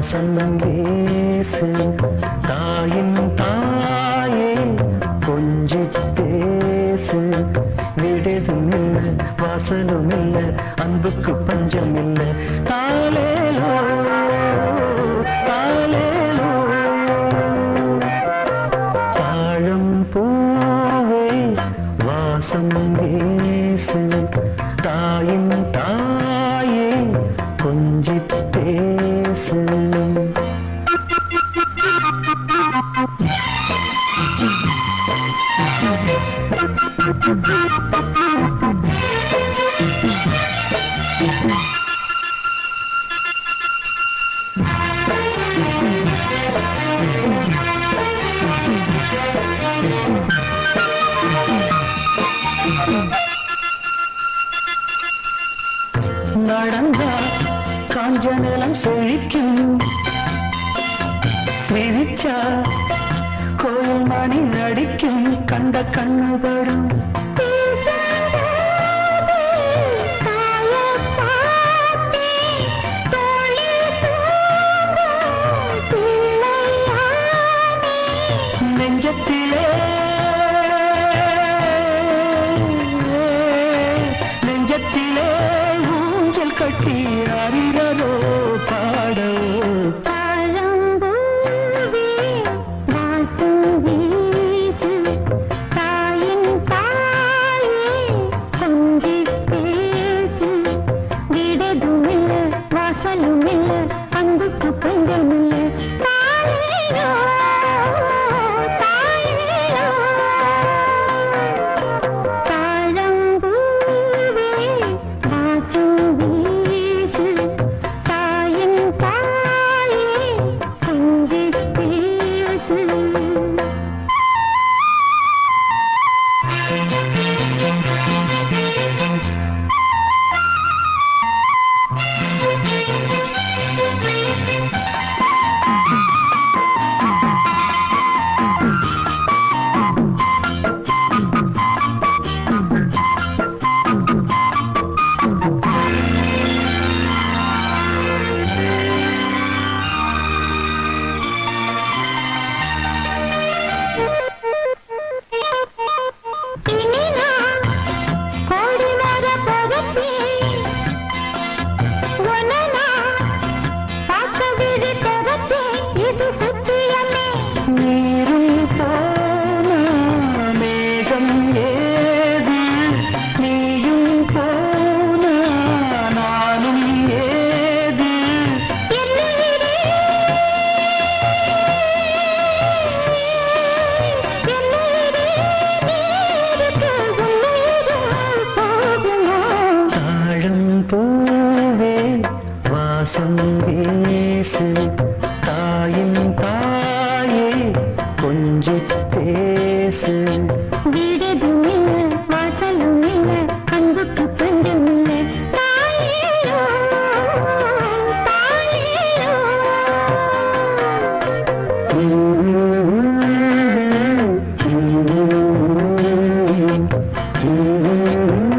வாசம் வீசு தாயின் தாயே கொஞ்சி பேசு விடுதும் இல்லை வாசலும் இல்லை அன்புக்கு பஞ்சம் இல்லை தாலேலோ தாலேலோ தாழம் பூவே வாசம் வீசு தாயின் தாயே கொஞ்சி பேசு நடந்தா காஞ்ச நிலம் செழிக்கும் சிரிச்சா கோயில் மணி நடிக்கும் கண்ட கண்ணுபடும் நெஞ்சத்திலே நெஞ்சத்திலே ஊஞ்சல் கட்டி அறிகிறோ பாடோ வாசலும் இல்ல அன்புக்கு பஞ்சம் இல்ல தாயேயோ தாயேயோ தாழம்பூவே வாசம் வீசு தாயின் தாயே கொஞ்சி பேசு இனினா கோடி மர பரப்பி ஒனனா பார்க்க விழி திறப்பி இது சத்தியமே நீரும் போன மேகம் ஏது நீயும் போன நானும் ஏது என்னுயிரே என்னுயிரே நீருக்கு உன்னுயிரும் போகுமா தாழம் பூவே வாசம் வீசு தாயின் தாயே கொஞ்சி பேசு வீடெதும் இல்ல வாசலும் இல்ல அன்புக்கு பஞ்சம் இல்ல தாயேயோ தாயேயோ Mm-hmm.